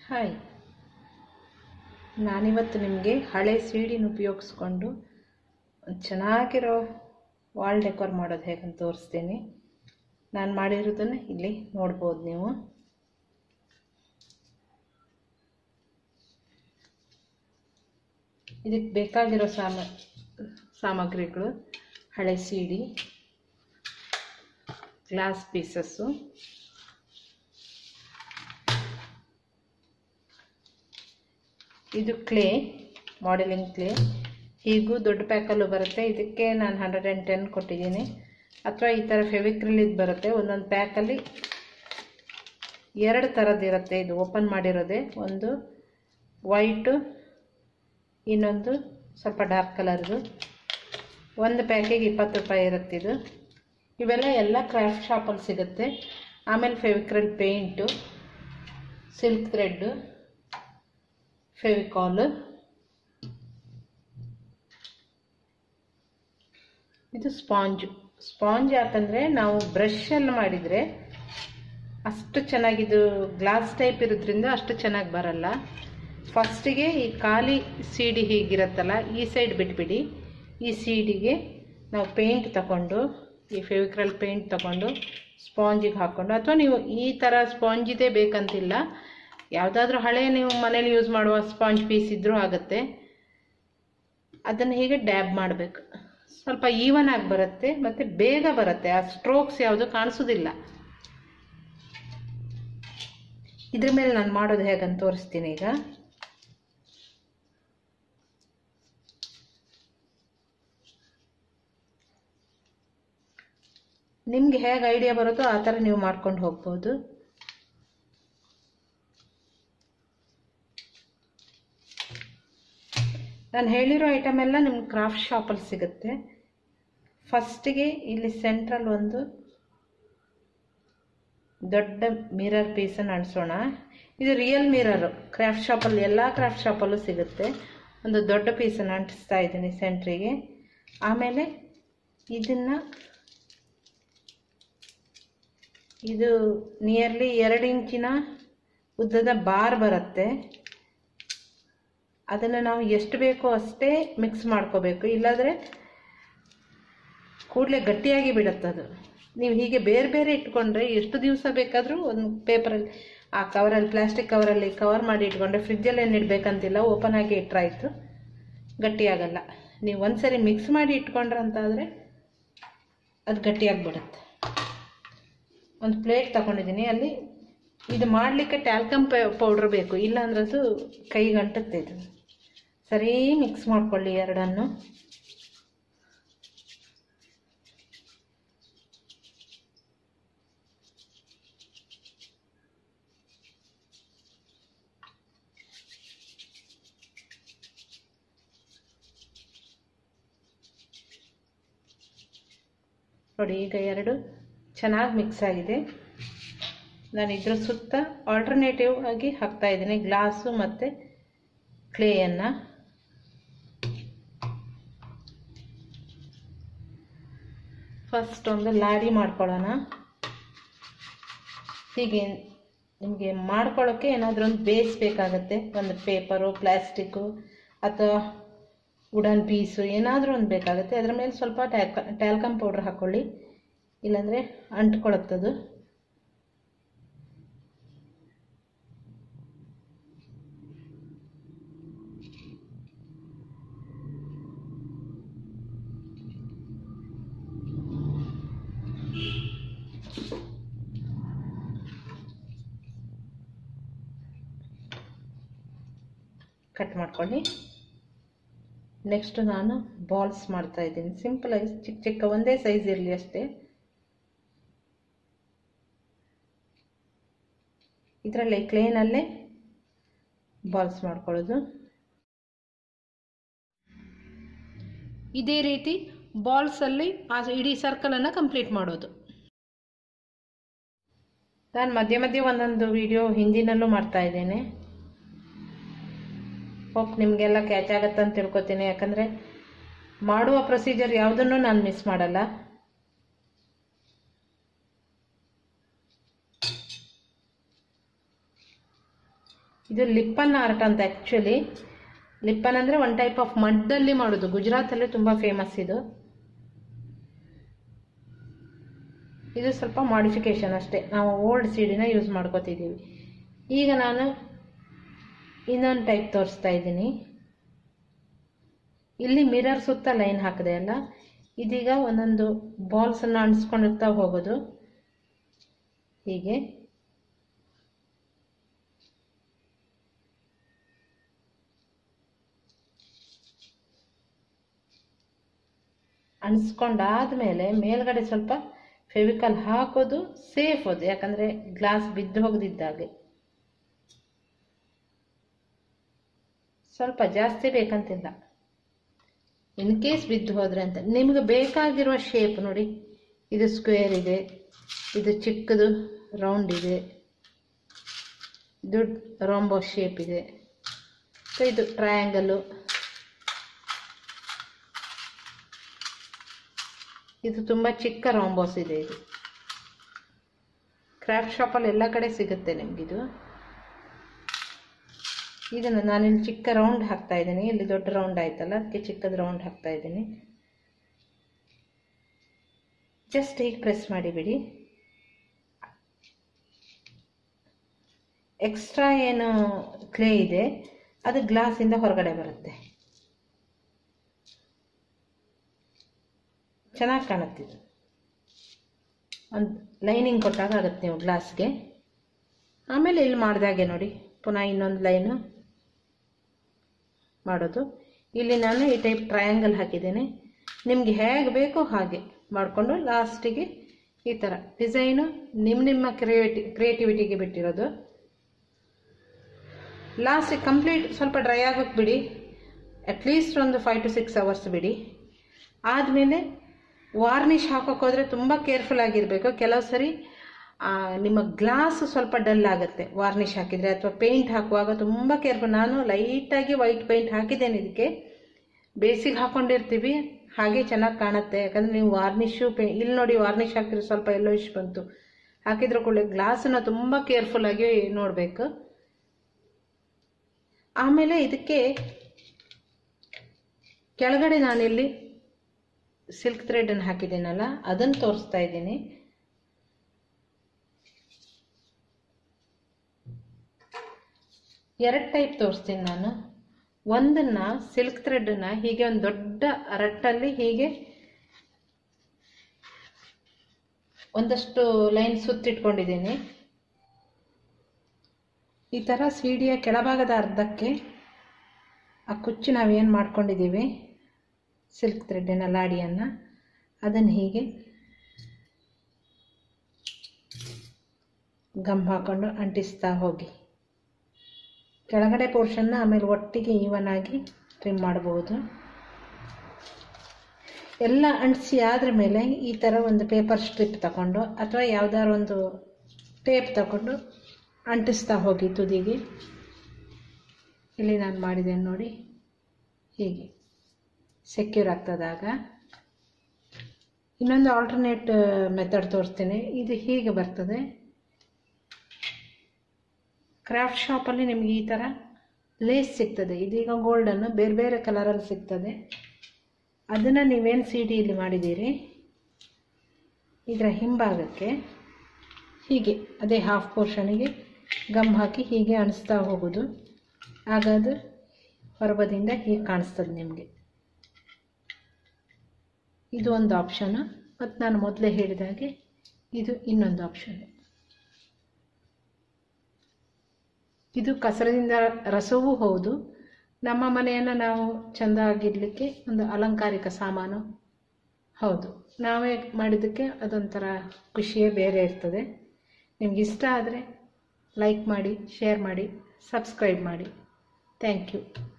hi ನಾನಿವತ್ತು ನಿಮಗೆ ಹಳೆ ಸೀಡಿನ ಉಪಯೋಗಿಸ್ಕೊಂಡು ಒಂದ್ ಚೆನ್ನಾಗಿರೋ ವಾಲ್ ಡೆಕೋರ್ ಮಾಡೋದು ಹೇಗಂತ ತೋರಿಸ್ತೀನಿ ನಾನು ಮಾಡಿರೋದನ್ನು ಇಲ್ಲಿ ನೋಡ್ಬೋದು ನೀವು ಇದಕ್ಕೆ ಬೇಕಾಗಿರೋ ಸಾಮ ಸಾಮಗ್ರಿಗಳು ಹಳೆ ಸೀಡಿ ಗ್ಲಾಸ್ ಪೀಸಸ್ಸು ಇದು ಕ್ಲೇ ಮಾಡೆಲಿಂಗ್ ಕ್ಲೇ ಹೀಗೂ ದೊಡ್ಡ ಪ್ಯಾಕಲ್ಲೂ ಬರುತ್ತೆ ಇದಕ್ಕೆ ನಾನು ಹಂಡ್ರೆಡ್ ಆ್ಯಂಡ್ ಟೆನ್ ಕೊಟ್ಟಿದ್ದೀನಿ ಅಥವಾ ಈ ಥರ ಫೆವಿಕ್ರಿಲಿದ್ದು ಬರುತ್ತೆ ಒಂದೊಂದು ಪ್ಯಾಕಲ್ಲಿ ಎರಡು ಥರದ್ದು ಇರುತ್ತೆ ಇದು ಓಪನ್ ಮಾಡಿರೋದೇ ಒಂದು ವೈಟು ಇನ್ನೊಂದು ಸ್ವಲ್ಪ ಡಾರ್ಕ್ ಕಲರ್ದು ಒಂದು ಪ್ಯಾಕಿಗೆ ಇಪ್ಪತ್ತು ರೂಪಾಯಿ ಇರುತ್ತೆ ಇದು ಇವೆಲ್ಲ ಎಲ್ಲ ಕ್ರಾಫ್ಟ್ ಶಾಪಲ್ಲಿ ಸಿಗುತ್ತೆ ಆಮೇಲೆ Fevicryl paint silk thread Fevicol ಇದು ಸ್ಪಾಂಜು ಸ್ಪಾಂಜ್ ಯಾಕಂದರೆ ನಾವು ಬ್ರಷಲ್ಲಿ ಮಾಡಿದರೆ ಅಷ್ಟು ಚೆನ್ನಾಗಿದು ಗ್ಲಾಸ್ ಟೈಪ್ ಇರೋದ್ರಿಂದ ಅಷ್ಟು ಚೆನ್ನಾಗಿ ಬರಲ್ಲ ಫಸ್ಟಿಗೆ ಈ ಖಾಲಿ ಸೀಡಿ ಹೀಗಿರುತ್ತಲ್ಲ ಈ ಸೈಡ್ ಬಿಟ್ಬಿಡಿ ಈ ಸೀಡಿಗೆ ನಾವು ಪೇಂಟ್ ತಗೊಂಡು ಈ ಫೆವಿಕ್ರಲ್ ಪೇಂಟ್ ತಗೊಂಡು ಸ್ಪಾಂಜಿಗೆ ಹಾಕ್ಕೊಂಡು ಅಥವಾ ನೀವು ಈ ಥರ ಸ್ಪಾಂಜಿದೆ ಬೇಕಂತಿಲ್ಲ ಯಾವುದಾದ್ರೂ ಹಳೆ ನೀವು ಮನೇಲಿ ಯೂಸ್ ಮಾಡುವ ಸ್ಪಾಂಜ್ ಪೀಸ್ ಇದ್ದರೂ ಆಗುತ್ತೆ ಅದನ್ನು ಹೀಗೆ ಡ್ಯಾಬ್ ಮಾಡಬೇಕು ಸ್ವಲ್ಪ ಈವನ್ ಆಗಿ ಬರುತ್ತೆ ಮತ್ತು ಬೇಗ ಬರುತ್ತೆ ಆ ಸ್ಟ್ರೋಕ್ಸ್ ಯಾವುದು ಕಾಣಿಸೋದಿಲ್ಲ ಇದ್ರ ಮೇಲೆ ನಾನು ಮಾಡೋದು ಹೇಗಂತ ತೋರಿಸ್ತೀನಿ ಈಗ ನಿಮ್ಗೆ ಹೇಗೆ ಐಡಿಯಾ ಬರುತ್ತೋ ಆ ಥರ ನೀವು ಮಾಡ್ಕೊಂಡು ಹೋಗ್ಬೋದು ನಾನು ಹೇಳಿರೋ ಐಟಮ್ ಎಲ್ಲ ನಿಮ್ಗೆ ಕ್ರಾಫ್ಟ್ ಶಾಪಲ್ಲಿ ಸಿಗುತ್ತೆ ಫಸ್ಟಿಗೆ ಇಲ್ಲಿ ಸೆಂಟ್ರಲ್ ಒಂದು ದೊಡ್ಡ ಮಿರರ್ ಪೀಸನ್ನು ಅಂಟಿಸೋಣ ಇದು ರಿಯಲ್ ಮಿರರು ಕ್ರಾಫ್ಟ್ ಶಾಪಲ್ಲಿ ಎಲ್ಲ ಕ್ರಾಫ್ಟ್ ಶಾಪಲ್ಲೂ ಸಿಗುತ್ತೆ ಒಂದು ದೊಡ್ಡ ಪೀಸನ್ನು ಅಂಟಿಸ್ತಾ ಇದ್ದೀನಿ ಸೆಂಟ್ರಿಗೆ ಆಮೇಲೆ ಇದನ್ನು ಇದು ನಿಯರ್ಲಿ ಎರಡು ಇಂಚಿನ ಉದ್ದದ ಬಾರ್ ಬರುತ್ತೆ ಅದನ್ನು ನಾವು ಎಷ್ಟು ಬೇಕೋ ಅಷ್ಟೇ ಮಿಕ್ಸ್ ಮಾಡ್ಕೋಬೇಕು ಇಲ್ಲಾಂದರೆ ಕೂಡಲೇ ಗಟ್ಟಿಯಾಗಿ ಬಿಡುತ್ತೆ ಅದು ನೀವು ಹೀಗೆ ಬೇರೆ ಬೇರೆ ಇಟ್ಕೊಂಡ್ರೆ ಎಷ್ಟು ದಿವಸ ಬೇಕಾದರೂ ಒಂದು ಪೇಪರಲ್ಲಿ ಆ ಕವರಲ್ಲಿ ಪ್ಲಾಸ್ಟಿಕ್ ಕವರಲ್ಲಿ ಕವರ್ ಮಾಡಿ ಇಟ್ಕೊಂಡ್ರೆ ಫ್ರಿಜ್ಜಲ್ಲಿ ಏನು ಇಡಬೇಕಂತಿಲ್ಲ ಓಪನ್ ಆಗಿ ಇಟ್ಟರಾಯ್ತು ಗಟ್ಟಿಯಾಗಲ್ಲ ನೀವು ಒಂದ್ಸರಿ ಮಿಕ್ಸ್ ಮಾಡಿ ಇಟ್ಕೊಂಡ್ರೆ ಅಂತಾದರೆ ಅದು ಗಟ್ಟಿಯಾಗಿಬಿಡುತ್ತೆ ಒಂದು ಪ್ಲೇಟ್ ತಗೊಂಡಿದ್ದೀನಿ ಅಲ್ಲಿ ಇದು ಮಾಡಲಿಕ್ಕೆ ಟ್ಯಾಲ್ಕಮ್ ಪೌಡ್ರ್ ಬೇಕು ಇಲ್ಲಾಂದ್ರೆ ಅದು ಕೈಗೆ ಅಂಟುತ್ತೆ ಇದು ಸರಿ ಮಿಕ್ಸ್ ಮಾಡ್ಕೊಳ್ಳಿ ಎರಡನ್ನು ನೋಡಿ ಈಗ ಎರಡು ಚೆನ್ನಾಗಿ ಮಿಕ್ಸ್ ಆಗಿದೆ ನಾನು ಇದ್ರ ಸುತ್ತ ಆಲ್ಟರ್ನೇಟಿವ್ ಆಗಿ ಹಾಕ್ತಾ ಇದ್ದೀನಿ ಗ್ಲಾಸು ಮತ್ತು ಕ್ಲೇಯನ್ನು ಫಸ್ಟ್ ಒಂದು ಲಾಡಿ ಮಾಡ್ಕೊಳ್ಳೋಣ ಹೀಗೆ ನಿಮಗೆ ಮಾಡ್ಕೊಳ್ಳೋಕ್ಕೆ ಏನಾದರೂ ಒಂದು ಬೇಸ್ ಬೇಕಾಗುತ್ತೆ ಒಂದು ಪೇಪರು ಪ್ಲ್ಯಾಸ್ಟಿಕ್ಕು ಅಥವಾ ವುಡನ್ ಪೀಸು ಏನಾದರೂ ಒಂದು ಬೇಕಾಗುತ್ತೆ ಅದರ ಮೇಲೆ ಸ್ವಲ್ಪ ಟ್ಯಾಲ್ಕ ಟ್ಯಾಲ್ಕಮ್ ಪೌಡ್ರ್ ಹಾಕ್ಕೊಳ್ಳಿ ಇಲ್ಲಾಂದರೆ ಅಂಟ್ಕೊಳತ್ತದು ಕಟ್ ಮಾಡ್ಕೊಳ್ಳಿ ನೆಕ್ಸ್ಟ್ ನಾನು ಬಾಲ್ಸ್ ಮಾಡ್ತಾ ಇದ್ದೀನಿ ಸಿಂಪಲಾಗಿ ಚಿಕ್ಕ ಚಿಕ್ಕ ಒಂದೇ ಸೈಜ್ ಇರಲಿ ಅಷ್ಟೇ ಇದರಲ್ಲೇ ಕ್ಲೇನಲ್ಲೇ ಬಾಲ್ಸ್ ಮಾಡ್ಕೊಳ್ಳೋದು ಇದೇ ರೀತಿ ಬಾಲ್ಸಲ್ಲಿ ಆ ಇಡೀ ಸರ್ಕಲನ್ನು ಕಂಪ್ಲೀಟ್ ಮಾಡೋದು ನಾನು ಮಧ್ಯೆ ಮಧ್ಯೆ ಒಂದೊಂದು ವಿಡಿಯೋ ಹಿಂದಿನಲ್ಲೂ ಮಾಡ್ತಾ ಇದ್ದೇನೆ ಹೋಪ್ ನಿಮಗೆಲ್ಲ ಕ್ಯಾಚ್ ಆಗತ್ತೆ ಅಂತ ತಿಳ್ಕೊತೀನಿ ಯಾಕಂದರೆ ಮಾಡುವ ಪ್ರೊಸೀಜರ್ ಯಾವುದನ್ನು ನಾನು ಮಿಸ್ ಮಾಡಲ್ಲ ಇದು ಲಿಪ್ಪನ್ ಆರ್ಟ್ ಅಂತ ಆ್ಯಕ್ಚುಲಿ ಲಿಪ್ಪನ್ ಅಂದರೆ ಒನ್ ಟೈಪ್ ಆಫ್ ಮಡ್ಡಲ್ಲಿ ಮಾಡೋದು ಗುಜರಾತಲ್ಲಿ ತುಂಬ ಫೇಮಸ್ ಇದು ಇದು ಸ್ವಲ್ಪ ಮಾಡಿಫಿಕೇಶನ್ ಅಷ್ಟೇ ನಾವು ಓಲ್ಡ್ ಸೀಡಿನ ಯೂಸ್ ಮಾಡ್ಕೋತಿದ್ದೀವಿ ಈಗ ನಾನು ಇನ್ನೊಂದು ಟೈಪ್ ತೋರಿಸ್ತಾ ಇದ್ದೀನಿ ಇಲ್ಲಿ ಮಿರರ್ ಸುತ್ತ ಲೈನ್ ಹಾಕಿದೆ ಅಲ್ಲ ಇದೀಗ ಒಂದೊಂದು ಬಾಲ್ಸನ್ನು ಅಂಟಿಸ್ಕೊಂಡಿರ್ತಾ ಹೋಗೋದು ಹೀಗೆ ಅಂಟಿಸ್ಕೊಂಡಾದ್ಮೇಲೆ ಮೇಲ್ಗಡೆ ಸ್ವಲ್ಪ ಫೆವಿಕಲ್ ಹಾಕೋದು ಸೇಫ್ ಅದು ಯಾಕಂದರೆ ಗ್ಲಾಸ್ ಬಿದ್ದು ಹೋಗದಿದ್ದಾಗೆ ಸ್ವಲ್ಪ ಜಾಸ್ತಿ ಬೇಕಂತಿಲ್ಲ ಇನ್ ಕೇಸ್ ಬಿದ್ದು ಹೋದ್ರೆ ಅಂತ ನಿಮ್ಗೆ ಬೇಕಾಗಿರುವ ಶೇಪ್ ನೋಡಿ ಇದು ಸ್ಕ್ವೇರ್ ಇದೆ ಇದು ಚಿಕ್ಕದು ರೌಂಡ್ ಇದೆ ಇದು ರೋಂಬೋ ಶೇಪ್ ಇದೆ ಸೊ ಇದು ಟ್ರಯಾಂಗಲ್ಲು ಇದು ತುಂಬ ಚಿಕ್ಕ ರಾಂಬೋಸ್ ಇದೆ ಇದು ಕ್ರಾಫ್ಟ್ ಶಾಪಲ್ಲಿ ಎಲ್ಲ ಕಡೆ ಸಿಗುತ್ತೆ ನಿಮಗಿದು ಇದನ್ನು ನಾನಿಲ್ಲಿ ಚಿಕ್ಕ ರೌಂಡ್ ಹಾಕ್ತಾ ಇದ್ದೀನಿ ಇಲ್ಲಿ ದೊಡ್ಡ ರೌಂಡ್ ಆಯ್ತಲ್ಲ ಅದಕ್ಕೆ ಚಿಕ್ಕದ ರೌಂಡ್ ಹಾಕ್ತಾ ಇದ್ದೀನಿ ಜಸ್ಟ್ ಹೀಗೆ ಪ್ರೆಸ್ ಮಾಡಿಬಿಡಿ ಎಕ್ಸ್ಟ್ರಾ ಏನು ಕ್ಲೇ ಇದೆ ಅದು ಗ್ಲಾಸಿಂದ ಹೊರಗಡೆ ಬರುತ್ತೆ ಚೆನ್ನಾಗಿ ಕಾಣುತ್ತಿದ್ದು ಒಂದು ಲೈನಿಂಗ್ ಕೊಟ್ಟಾಗ ಆಗುತ್ತೆ ನೀವು ಗ್ಲಾಸ್ಗೆ ಆಮೇಲೆ ಇಲ್ಲಿ ಮಾಡಿದಾಗೆ ನೋಡಿ ಪುನಃ ಇನ್ನೊಂದು ಲೈನು ಮಾಡೋದು ಇಲ್ಲಿ ನಾನು ಈ ಟೈಪ್ ಟ್ರಯಾಂಗಲ್ ಹಾಕಿದ್ದೇನೆ ನಿಮಗೆ ಹೇಗೆ ಬೇಕೋ ಹಾಗೆ ಮಾಡಿಕೊಂಡು ಲಾಸ್ಟಿಗೆ ಈ ಥರ ಡಿಸೈನು ನಿಮ್ಮ ನಿಮ್ಮ ಕ್ರಿಯೇಟಿ ಕ್ರಿಯೇಟಿವಿಟಿಗೆ ಬಿಟ್ಟಿರೋದು ಲಾಸ್ಟಿಗೆ ಕಂಪ್ಲೀಟ್ ಸ್ವಲ್ಪ ಡ್ರೈ ಆಗೋಕ್ಕೆ ಬಿಡಿ ಅಟ್ಲೀಸ್ಟ್ ಒಂದು ಫೈವ್ ಟು ಸಿಕ್ಸ್ ಅವರ್ಸ್ ಬಿಡಿ ಆದಮೇಲೆ ವಾರ್ನಿಷ್ ಹಾಕೋಕೆ ಹೋದರೆ ತುಂಬ ಕೇರ್ಫುಲ್ ಆಗಿರಬೇಕು ಕೆಲವು ಸರಿ ನಿಮ್ಮ ಗ್ಲಾಸ್ ಸ್ವಲ್ಪ ಡಲ್ ಆಗುತ್ತೆ ವಾರ್ನಿಷ್ ಹಾಕಿದರೆ ಅಥವಾ ಪೇಂಟ್ ಹಾಕುವಾಗ ತುಂಬ ಕೇರ್ಫುಲ್ ನಾನು ಲೈಟಾಗಿ ವೈಟ್ ಪೇಂಟ್ ಹಾಕಿದ್ದೇನೆ ಇದಕ್ಕೆ ಬೇಸಿಗೆ ಹಾಕ್ಕೊಂಡಿರ್ತೀವಿ ಹಾಗೆ ಚೆನ್ನಾಗಿ ಕಾಣುತ್ತೆ ಯಾಕಂದರೆ ನೀವು ವಾರ್ನಿಷು ಪೇ ಇಲ್ಲಿ ನೋಡಿ ವಾರ್ನಿಷ್ ಹಾಕಿದ್ರೆ ಸ್ವಲ್ಪ ಎಲ್ಲೋ ಇಶ್ ಬಂತು ಹಾಕಿದ್ರೆ ಕೂಡ ಗ್ಲಾಸನ್ನು ತುಂಬ ಕೇರ್ಫುಲ್ಲಾಗಿ ನೋಡಬೇಕು ಆಮೇಲೆ ಇದಕ್ಕೆ ಕೆಳಗಡೆ ನಾನಿಲ್ಲಿ ಸಿಲ್ಕ್ ಥ್ರೆಡನ್ನು ಹಾಕಿದ್ದೀನಲ್ಲ ಅದನ್ನು ತೋರಿಸ್ತಾ ಇದ್ದೀನಿ ಎರಡು ಟೈಪ್ ತೋರಿಸ್ತೀನಿ ನಾನು ಒಂದನ್ನು ಸಿಲ್ಕ್ ಥ್ರೆಡನ್ನು ಹೀಗೆ ಒಂದು ದೊಡ್ಡ ರಟ್ಟಲ್ಲಿ ಹೀಗೆ ಒಂದಷ್ಟು ಲೈನ್ ಸುತ್ತಿಟ್ಕೊಂಡಿದ್ದೀನಿ ಈ ಥರ ಸೀಡಿಯ ಕೆಳಭಾಗದ ಅರ್ಧಕ್ಕೆ ಆ ಕುಚ್ಚು ನಾವೇನು ಮಾಡ್ಕೊಂಡಿದ್ದೀವಿ ಸಿಲ್ಕ್ ಥ್ರೆಡ್ಡಿನ ಲಾಡಿಯನ್ನು ಅದನ್ನು ಹೀಗೆ ಗಮ್ ಹಾಕೊಂಡು ಅಂಟಿಸ್ತಾ ಹೋಗಿ ಕೆಳಗಡೆ ಪೋರ್ಷನ್ನ ಆಮೇಲೆ ಒಟ್ಟಿಗೆ ಈವನ್ ಆಗಿ ಟ್ರಿಮ್ ಮಾಡಬಹುದು ಎಲ್ಲ ಅಂಟಿಸಿ ಆದ್ರ ಮೇಲೆ ಈ ಥರ ಒಂದು ಪೇಪರ್ ಸ್ಟ್ರಿಪ್ ತಗೊಂಡು ಅಥವಾ ಯಾವುದಾದ್ರು ಒಂದು ಟೇಪ್ ತಗೊಂಡು ಅಂಟಿಸ್ತಾ ಹೋಗಿ ತುದಿಗೆ ಇಲ್ಲಿ ನಾನು ಮಾಡಿದ್ದೇನೆ ನೋಡಿ ಹೀಗೆ ಸೆಕ್ಯೂರ್ ಆಗ್ತದಾಗ ಇನ್ನೊಂದು ಆಲ್ಟರ್ನೇಟ್ ಮೆಥಡ್ ತೋರಿಸ್ತೀನಿ ಇದು ಹೀಗೆ ಬರ್ತದೆ ಕ್ರಾಫ್ಟ್ ಶಾಪಲ್ಲಿ ನಿಮಗೆ ಈ ಥರ ಲೇಸ್ ಸಿಗ್ತದೆ ಇದೀಗ ಗೋಲ್ಡನ್ನು ಬೇರೆ ಬೇರೆ ಕಲರಲ್ಲಿ ಸಿಗ್ತದೆ ಅದನ್ನು ನೀವೇನು ಸಿ ಡಿಯಲ್ಲಿ ಮಾಡಿದ್ದೀರಿ ಇದರ ಹಿಂಭಾಗಕ್ಕೆ ಹೀಗೆ ಅದೇ ಹಾಫ್ ಪೋರ್ಷನಿಗೆ ಗಮ್ ಹಾಕಿ ಹೀಗೆ ಅಣಿಸ್ತಾ ಹೋಗೋದು ಆಗ ಅದು ಹೊರಬದಿಯಿಂದ ಹೀಗೆ ಕಾಣಿಸ್ತದೆ ನಿಮಗೆ ಇದು ಒಂದು ಆಪ್ಷನು ಮತ್ತು ನಾನು ಮೊದಲೇ ಹೇಳಿದಾಗೆ ಇದು ಇನ್ನೊಂದು ಆಪ್ಷನ್ ಇದು ಕಸರದಿಂದ ರಸವೂ ಹೌದು ನಮ್ಮ ಮನೆಯನ್ನು ನಾವು ಚೆಂದ ಆಗಿಡಲಿಕ್ಕೆ ಒಂದು ಅಲಂಕಾರಿಕ ಸಾಮಾನು ಹೌದು ನಾವೇ ಮಾಡಿದ್ದಕ್ಕೆ ಅದೊಂಥರ ಖುಷಿಯೇ ಬೇರೆ ಇರ್ತದೆ ನಿಮ್ಗೆ ಇಷ್ಟ ಆದರೆ ಲೈಕ್ ಮಾಡಿ ಶೇರ್ ಮಾಡಿ ಸಬ್ಸ್ಕ್ರೈಬ್ ಮಾಡಿ ಥ್ಯಾಂಕ್ ಯು